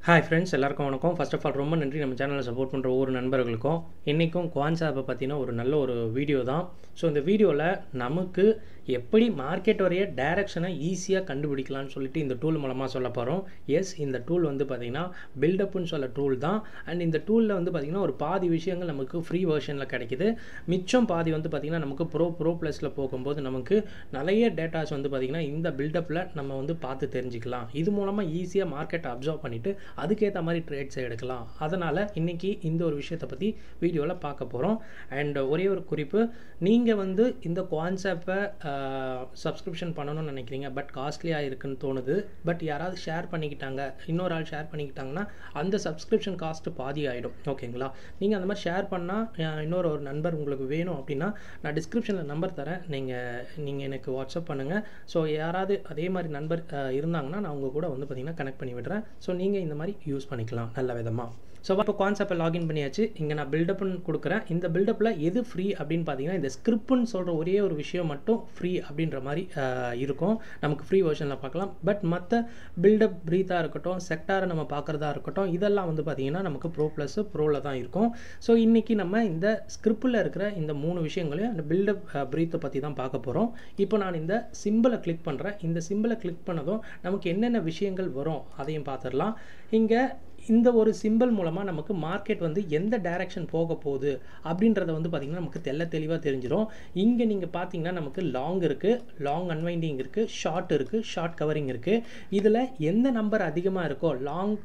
hi friends எல்லாருக்கும் வணக்கம் first of all ரொம்ப நன்றி நம்ம சேனலை சப்போர்ட் பண்ணுற ஒவ்வொரு நண்பர்களுக்கும் இன்றைக்கும் குவான்ஸ் ஆப்பை பற்றின ஒரு நல்ல ஒரு வீடியோ தான் ஸோ இந்த வீடியோவில் நமக்கு எப்படி மார்க்கெட் வரைய டைரக்ஷனை ஈஸியாக கண்டுபிடிக்கலாம்னு சொல்லிட்டு இந்த டூல் மூலமாக சொல்ல போகிறோம் எஸ் இந்த டூல் வந்து பார்த்திங்கன்னா பில்டப்னு சொல்ல டூல் தான் அண்ட் இந்த டூலில் வந்து பார்த்திங்கன்னா ஒரு பாதி விஷயங்கள் நமக்கு ஃப்ரீ வெர்ஷனில் கிடைக்குது மிச்சம் பாதி வந்து பார்த்திங்கன்னா நமக்கு ப்ரோ ப்ரோ ப்ளஸில் போகும்போது நமக்கு நிறைய டேட்டாஸ் வந்து பார்த்திங்கன்னா இந்த பில்டப்பில் நம்ம வந்து பார்த்து தெரிஞ்சுக்கலாம் இது மூலமாக ஈஸியாக மார்க்கெட்டை அப்சர்வ் பண்ணிவிட்டு அதுக்கேற்ற மாதிரி ட்ரேட்ஸை எடுக்கலாம் அதனால் இன்றைக்கி இந்த ஒரு விஷயத்தை பற்றி வீடியோவில் பார்க்க போகிறோம் அண்ட் ஒரே ஒரு குறிப்பு நீங்கள் வந்து இந்த கான்செப்டை சப்ஸ்கிரிப்ஷன் பண்ணணும்னு நினைக்கிறீங்க பட் காஸ்ட்லியாக இருக்குன்னு தோணுது பட் யாராவது ஷேர் பண்ணிக்கிட்டாங்க இன்னொரு ஆள் ஷேர் பண்ணிக்கிட்டாங்கன்னா அந்த சப்ஸ்கிரிப்ஷன் காஸ்ட்டு பாதி ஆகிடும் ஓகேங்களா நீங்கள் அந்த மாதிரி ஷேர் பண்ணால் இன்னொரு ஒரு நண்பர் உங்களுக்கு வேணும் அப்படின்னா நான் டிஸ்கிரிப்ஷனில் நம்பர் தரேன் நீங்கள் நீங்கள் எனக்கு வாட்ஸ்அப் பண்ணுங்கள் ஸோ யாராவது அதே மாதிரி நண்பர் அஹ், இருந்தாங்கன்னா நான் உங்கள் கூட வந்து பார்த்தீங்கன்னா கனெக்ட் பண்ணி விடுறேன் ஸோ நீங்கள் இந்த மாதிரி யூஸ் பண்ணிக்கலாம் நல்ல விதமாக ஸோ இப்போ கான்செப்டை லாகின் பண்ணியாச்சு இங்கே நான் பில்டப்னு கொடுக்குறேன் இந்த பில்டப்பில் எது ஃப்ரீ அப்படின்னு பார்த்தீங்கன்னா இந்த ஸ்கிரிப்ட்னு சொல்கிற ஒரே ஒரு விஷயம் மட்டும் ஃப்ரீ அப்படின்ற மாதிரி அஹ், இருக்கும் நமக்கு ஃப்ரீ வெர்ஷனில் பார்க்கலாம் பட் மற்ற பில்டப் ப்ரீத்தாக இருக்கட்டும் செக்டாரை நம்ம பார்க்குறதா இருக்கட்டும் இதெல்லாம் வந்து பார்த்தீங்கன்னா நமக்கு ப்ரோ ப்ளஸ் ப்ரோவில் தான் இருக்கும் ஸோ இன்றைக்கி நம்ம இந்த ஸ்கிரிப்டில் இருக்கிற இந்த மூணு விஷயங்களையும் அந்த பில்டப் ப்ரீத்தை பற்றி தான் பார்க்க போகிறோம் இப்போ நான் இந்த சிம்பிளை கிளிக் பண்ணுறேன் இந்த சிம்பிளை கிளிக் பண்ணதும் நமக்கு என்னென்ன விஷயங்கள் வரும் அதையும் பார்த்துடலாம் இங்கே இந்த ஒரு சிம்பிள் மூலமாக நமக்கு மார்க்கெட் வந்து எந்த டைரக்ஷன் போக போகுது அப்படின்றத வந்து பார்த்திங்கன்னா நமக்கு தெள்ள தெளிவாக தெரிஞ்சிடும் இங்கே நீங்கள் பார்த்தீங்கன்னா நமக்கு லாங் இருக்குது லாங் அன்வைண்டிங் இருக்குது ஷார்ட் இருக்குது ஷார்ட் கவரிங் இருக்குது இதில் எந்த நம்பர் அதிகமாக இருக்கோ லாங்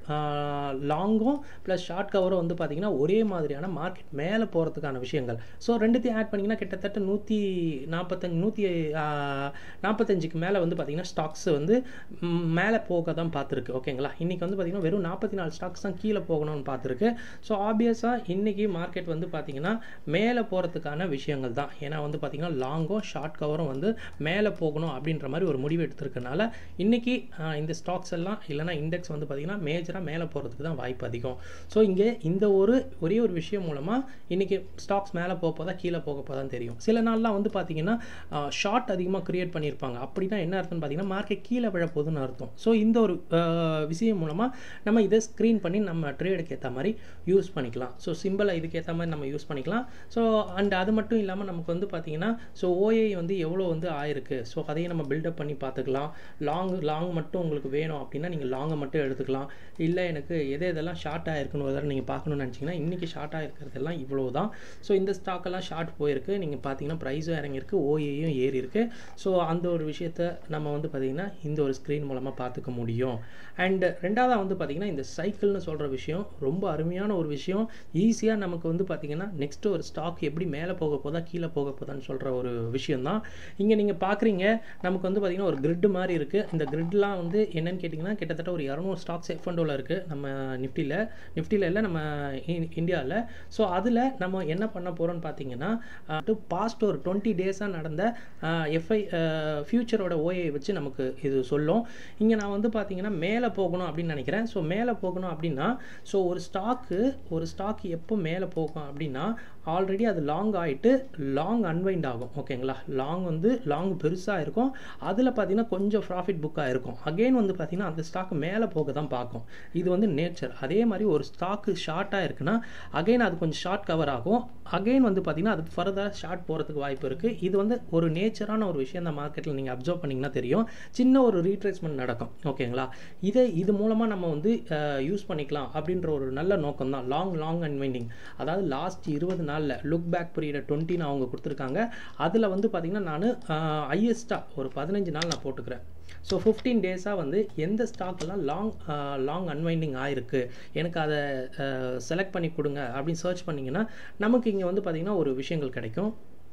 லாங்கும் ப்ளஸ் ஷார்ட் கவரும் வந்து பார்த்திங்கன்னா ஒரே மாதிரியான மார்க்கெட் மேலே போகிறதுக்கான விஷயங்கள் ஸோ ரெண்டுத்தையும் ஆட் பண்ணிங்கன்னா கிட்டத்தட்ட நூற்றி நாற்பத்தஞ்சு நூற்றி நாற்பத்தஞ்சுக்கு மேலே வந்து பார்த்திங்கன்னா ஸ்டாக்ஸ் வந்து ம், மேலே போக தான் பார்த்துருக்கு ஓகேங்களா இன்றைக்கி வந்து பார்த்திங்கன்னா வெறும் நாற்பத்தி நாலு ஸ்டாக்ஸ் தான் கீழே போகணும்னு பார்த்துருக்கு ஸோ ஆப்வியஸாக இன்றைக்கி மார்க்கெட் வந்து பார்த்திங்கன்னா மேலே போகிறதுக்கான விஷயங்கள் தான் ஏன்னா வந்து பார்த்திங்கன்னா லாங்கும் ஷார்ட் கவரும் வந்து மேலே போகணும் அப்படின்ற மாதிரி ஒரு முடிவு எடுத்திருக்கனால இன்றைக்கி இந்த ஸ்டாக்ஸ் எல்லாம் இல்லைனா இண்டெக்ஸ் வந்து பார்த்திங்கன்னா மேஜராக மேலே போகிறதுக்கு தான் வாய்ப்பு அதிகம் ஸோ இங்கே இந்த ஒரு ஒரே ஒரு விஷயம் மூலமாக இன்றைக்கி ஸ்டாக்ஸ் மேலே போக போதா கீழே போக போதான் தெரியும் சில நாள்லாம் வந்து பார்த்திங்கன்னா ஷார்ட் அதிகமாக க்ரியேட் பண்ணியிருப்பாங்க அப்படின்னா என்ன அர்த்தம்னு பார்த்தீங்கன்னா மார்க்கெட் கீழே விழ போகுதுன்னு அர்த்தம் ஸோ இந்த ஒரு அஹ், விஷயம் மூலமாக நம்ம இதை ஸ்க்ரீன் பண்ணி நம்ம ட்ரேடுக்கு ஏற்ற மாதிரி யூஸ் பண்ணிக்கலாம் ஸோ சிம்பிளை இதுக்கு ஏற்ற மாதிரி நம்ம யூஸ் பண்ணிக்கலாம் ஸோ அண்ட் அது மட்டும் இல்லாமல் நமக்கு வந்து பார்த்திங்கன்னா ஸோ ஓஏ வந்து எவ்வளோ வந்து ஆயிருக்கு ஸோ அதையும் நம்ம பில்டப் பண்ணி பார்த்துக்கலாம் லாங் லாங் மட்டும் உங்களுக்கு வேணும் அப்படின்னா நீங்கள் லாங்கை மட்டும் எடுத்துக்கலாம் இல்லை எனக்கு எது எதெல்லாம் ஷார்ட் ஆகிருக்குன்னு ஒரு தடவை நீங்கள் பார்க்கணும்னு நினச்சிங்கன்னா இன்றைக்கி ஷார்ட் ஆகிருக்கிறதெல்லாம் இவ்வளோ தான் ஸோ இந்த ஸ்டாக்கெல்லாம் ஷார்ட் போயிருக்கு நீங்கள் பார்த்தீங்கன்னா ப்ரைஸும் இறங்கியிருக்கு ஓஏயும் ஏறி இருக்கு ஸோ அந்த ஒரு விஷயத்த நம்ம வந்து பார்த்திங்கன்னா இந்த ஒரு ஸ்க்ரீன் மூலமாக பார்த்துக்க முடியும் அண்ட் ரெண்டாவதாக வந்து பார்த்திங்கன்னா இந்த சைக்கிள்னு சொல்கிற விஷயம் ரொம்ப அருமையான ஒரு விஷயம் ஈஸியாக நமக்கு வந்து பார்த்திங்கன்னா நெக்ஸ்ட் ஒரு ஸ்டாக் எப்படி மேலே போக போதா கீழே போக போதான்னு சொல்கிற ஒரு விஷயம் தான் இங்கே நீங்கள் பார்க்குறீங்க நமக்கு வந்து பார்த்திங்கன்னா ஒரு கிரிட் மாதிரி இருக்குது இந்த கிரிட்லாம் வந்து என்னன்னு கேட்டிங்கன்னா கிட்டத்தட்ட ஒரு இரநூறு ஸ்டாக்ஸ் எஃப் அண்டோவில் இருக்குது நம்ம நிஃப்டியில் நிஃப்டியில் இல்லை நம்ம இந்தியாவில் ஸோ அதில் நம்ம என்ன பண்ண போகிறோம்னு பார்த்தீங்கன்னா பாஸ்ட் ஒரு டுவெண்ட்டி டேஸாக நடந்த எஃப்ஐ ஃபியூச்சரோட ஓஏ வச்சு நமக்கு இது சொல்லும் இங்கே நான் வந்து பார்த்தீங்கன்னா மேலே போகணும் அப்படின்னு நினைக்கிறேன் ஸோ மேலே போகணும் அப்படின்னா ஸோ ஒரு ஸ்டாக்கு ஒரு ஸ்டாக் எப்போ மேலே போகும் அப்படின்னா ஆல்ரெடி அது லாங் ஆகிட்டு லாங் அன்வைண்ட் ஆகும் ஓகேங்களா லாங் வந்து லாங் பெருசாக இருக்கும் அதில் பார்த்தீங்கன்னா கொஞ்சம் ப்ராஃபிட் புக்காக இருக்கும் அகெயின் வந்து பார்த்தீங்கன்னா அந்த ஸ்டாக் மேலே போக தான் பார்க்கும் இது வந்து நேச்சர் அதே மாதிரி ஒரு ஸ்டாக்கு ஷார்ட்டாக இருக்குன்னா அகைன் அது கொஞ்சம் ஷார்ட் கவர் ஆகும் அகைன் வந்து பார்த்தீங்கன்னா அது ஃபர்தராக ஷார்ட் போகிறதுக்கு வாய்ப்பு இருக்குது இது வந்து ஒரு நேச்சரான ஒரு விஷயம் இந்த மார்க்கெட்டில் நீங்கள் அப்சர்வ் பண்ணிங்கன்னா தெரியும் சின்ன ஒரு ரீட்ரேஸ்மெண்ட் நடக்கும் ஓகேங்களா இதை இது மூலமாக நம்ம வந்து யூஸ் பண்ணிக்கலாம் அப்படின்ற ஒரு நல்ல நோக்கம் தான் லாங் லாங் அன்வைண்டிங் அதாவது லாஸ்ட் இருபது நாளில் லுக் பேக் பீரியட் டுவெண்ட்டின்னு அவங்க கொடுத்துருக்காங்க அதில் வந்து பார்த்திங்கன்னா நான் ஹையஸ்ட்டாக ஒரு பதினஞ்சு நாள் நான் போட்டுக்கிறேன் ஸோ ஃபிஃப்டீன் டேஸாக வந்து எந்த ஸ்டாக்லாம் லாங் லாங் அன்வைண்டிங் ஆயிருக்கு எனக்கு அதை செலக்ட் பண்ணி கொடுங்க அப்படின்னு சர்ச் பண்ணிங்கன்னா நமக்கு இங்கே வந்து பார்த்திங்கன்னா ஒரு விஷயங்கள் கிடைக்கும்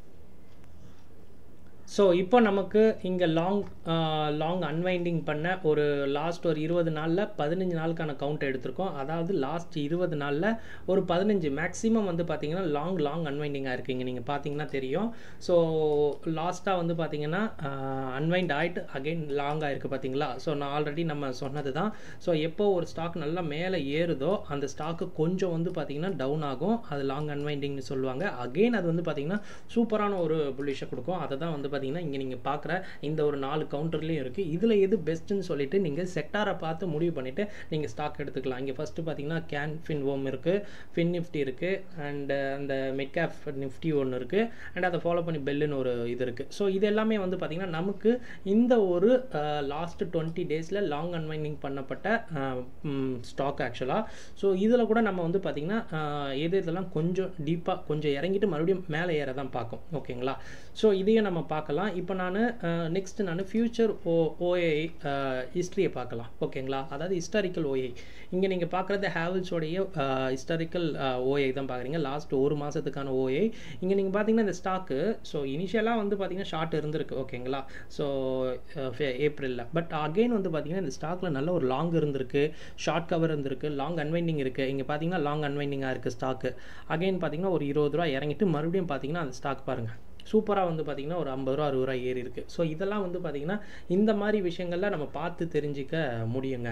ஸோ இப்போ நமக்கு இங்கே லாங் லாங் அன்வைண்டிங் பண்ண ஒரு லாஸ்ட் ஒரு இருபது நாளில் பதினஞ்சு நாளுக்கான கவுண்ட் எடுத்திருக்கோம் அதாவது லாஸ்ட் இருபது நாளில் ஒரு பதினஞ்சு மேக்ஸிமம் வந்து பார்த்தீங்கன்னா லாங் லாங் அன்வைண்டிங்காக இருக்கீங்க நீங்கள் பார்த்தீங்கன்னா தெரியும் ஸோ லாஸ்ட்டாக வந்து பார்த்தீங்கன்னா அன்வைண்ட் ஆகிட்டு அகைன் லாங்காக இருக்குது பார்த்தீங்களா ஸோ நான் ஆல்ரெடி நம்ம சொன்னது தான் ஸோ எப்போ ஒரு ஸ்டாக் நல்லா மேலே ஏறுதோ அந்த ஸ்டாக்கு கொஞ்சம் வந்து பார்த்தீங்கன்னா டவுன் ஆகும் அது லாங் அன்வைண்டிங்னு சொல்லுவாங்க அகைன் அது வந்து பார்த்தீங்கன்னா சூப்பரான ஒரு புல்லிஷை கொடுக்கும் அதை தான் வந்து பார்த்தீங்கன்னா இங்கே நீங்கள் பார்க்குற இந்த ஒரு நாலு கவுண்டர்லேயும் இருக்குது இதில் எது பெஸ்ட்டுன்னு சொல்லிட்டு நீங்கள் செக்டாரை பார்த்து முடிவு பண்ணிவிட்டு நீங்கள் ஸ்டாக் எடுத்துக்கலாம் இங்கே ஃபஸ்ட்டு பார்த்தீங்கன்னா கேன் ஃபின் ஓம் இருக்குது ஃபின் நிஃப்டி இருக்குது அண்ட் அந்த மெட்கேப் நிஃப்டி ஒன்று இருக்குது அண்ட் அதை ஃபாலோ பண்ணி பெல்லுன்னு ஒரு இது இருக்குது ஸோ இது எல்லாமே வந்து பார்த்திங்கன்னா நமக்கு இந்த ஒரு லாஸ்ட் டுவெண்ட்டி டேஸில் லாங் அன்வைண்டிங் பண்ணப்பட்ட ஸ்டாக் ஆக்சுவலாக ஸோ இதில் கூட நம்ம வந்து பார்த்திங்கன்னா எது இதெல்லாம் கொஞ்சம் டீப்பாக கொஞ்சம் இறங்கிட்டு மறுபடியும் மேலே ஏற தான் பார்க்கும் ஓகேங்களா ஸோ இதையும் நம்ம பார்க்கலாம் இப்போ நான் நெக்ஸ்ட் நான் ஃபியூச்சர் ஓ ஓஏ ஹிஸ்ட்ரியை பார்க்கலாம் ஓகேங்களா அதாவது ஹிஸ்டாரிக்கல் ஓஏ இங்கே நீங்கள் பார்க்குறது ஹேவல்ஸோடைய ஹிஸ்டாரிக்கல் ஓஏ தான் பார்க்குறீங்க லாஸ்ட் ஒரு மாதத்துக்கான ஓஏ இங்கே நீங்கள் பார்த்தீங்கன்னா இந்த ஸ்டாக்கு ஸோ இனிஷியலாக வந்து பார்த்தீங்கன்னா ஷார்ட் இருந்திருக்கு ஓகேங்களா ஸோ ஏப்ரலில் பட் அகெயின் வந்து பார்த்தீங்கன்னா இந்த ஸ்டாக்கில் நல்ல ஒரு லாங் இருந்திருக்கு ஷார்ட் கவர் இருந்திருக்கு லாங் அன்வைண்டிங் இருக்குது இங்கே பார்த்தீங்கன்னா லாங் அன்வைண்டிங்காக இருக்குது ஸ்டாக்கு அகெயின் பார்த்தீங்கன்னா ஒரு இருபது ரூபா இறங்கிட்டு மறுபடியும் பார்த்தீங்கன்னா அந்த ஸ்டாக் பாருங்கள் சூப்பராக வந்து பார்த்திங்கன்னா ஒரு ஐம்பது ரூபா அறுபது ரூபா ஏறி இருக்குது ஸோ இதெல்லாம் வந்து பார்த்திங்கன்னா இந்த மாதிரி விஷயங்கள்லாம் நம்ம பார்த்து தெரிஞ்சிக்க முடியுங்க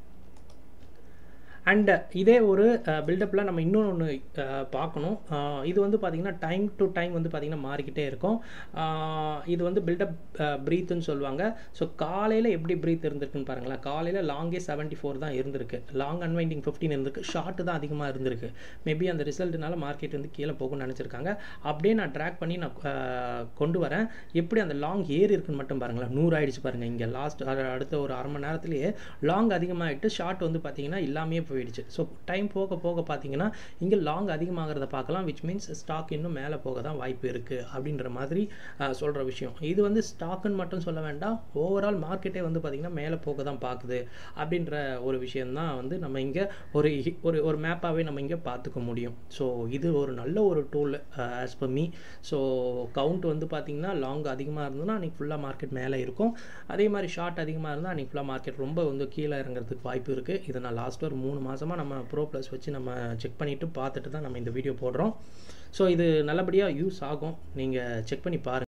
அண்ட் இதே ஒரு பில்டப்பில் நம்ம இன்னொன்று பார்க்கணும் இது வந்து பார்த்திங்கன்னா டைம் டு டைம் வந்து பார்த்திங்கன்னா மாறிக்கிட்டே இருக்கும் இது வந்து பில்டப் ப்ரீத்துன்னு சொல்லுவாங்க ஸோ காலையில் எப்படி ப்ரீத் இருந்திருக்குன்னு பாருங்களேன் காலையில் லாங்கே செவன்ட்டி ஃபோர் தான் இருந்திருக்கு லாங் அன்வைண்டிங் ஃபிஃப்டின் இருந்திருக்கு ஷார்ட்டு தான் அதிகமாக இருந்திருக்கு மேபி அந்த ரிசல்ட்னால மார்க்கெட் வந்து கீழே போகும்னு நினச்சிருக்காங்க அப்படியே நான் ட்ராக் பண்ணி நான் கொண்டு வரேன் எப்படி அந்த லாங் ஏறி இருக்குன்னு மட்டும் பாருங்களேன் நூறு ஆயிடுச்சு பாருங்கள் இங்கே லாஸ்ட் அடுத்த ஒரு அரை மணி நேரத்துலேயே லாங் அதிகமாகிட்டு ஷார்ட் வந்து பார்த்திங்கன்னா இல்லாமே போயிடுச்சு ஸோ டைம் போக போக பார்த்தீங்கன்னா இங்கே லாங் அதிகமாகிறத பார்க்கலாம் விச் மீன்ஸ் ஸ்டாக் இன்னும் மேலே போக தான் வாய்ப்பு இருக்குது அப்படின்ற மாதிரி சொல்கிற விஷயம் இது வந்து ஸ்டாக்குன்னு மட்டும் சொல்ல வேண்டாம் ஓவரால் மார்க்கெட்டே வந்து பார்த்திங்கன்னா மேலே போக தான் பார்க்குது அப்படின்ற ஒரு விஷயந்தான் வந்து நம்ம இங்கே ஒரு ஒரு ஒரு மேப்பாகவே நம்ம இங்கே பார்த்துக்க முடியும் ஸோ இது ஒரு நல்ல ஒரு tool as per me so count வந்து பார்த்திங்கன்னா லாங் அதிகமாக இருந்ததுன்னா அன்றைக்கி ஃபுல்லாக மார்க்கெட் மேலே இருக்கும் அதே மாதிரி ஷார்ட் அதிகமாக இருந்தால் அன்றைக்கி ஃபுல்லாக மார்க்கெட் ரொம்ப வந்து கீழே இறங்குறதுக்கு வாய்ப்பு இருக்குது இதை நான் லாஸ்ட் ஒரு மூணு மாதமாக நம்ம ப்ரோ ப்ளஸ் வச்சு நம்ம செக் பண்ணிவிட்டு பார்த்துட்டு தான் நம்ம இந்த வீடியோ போடுறோம் ஸோ இது நல்லபடியாக யூஸ் ஆகும் நீங்கள் செக் பண்ணி பாருங்கள்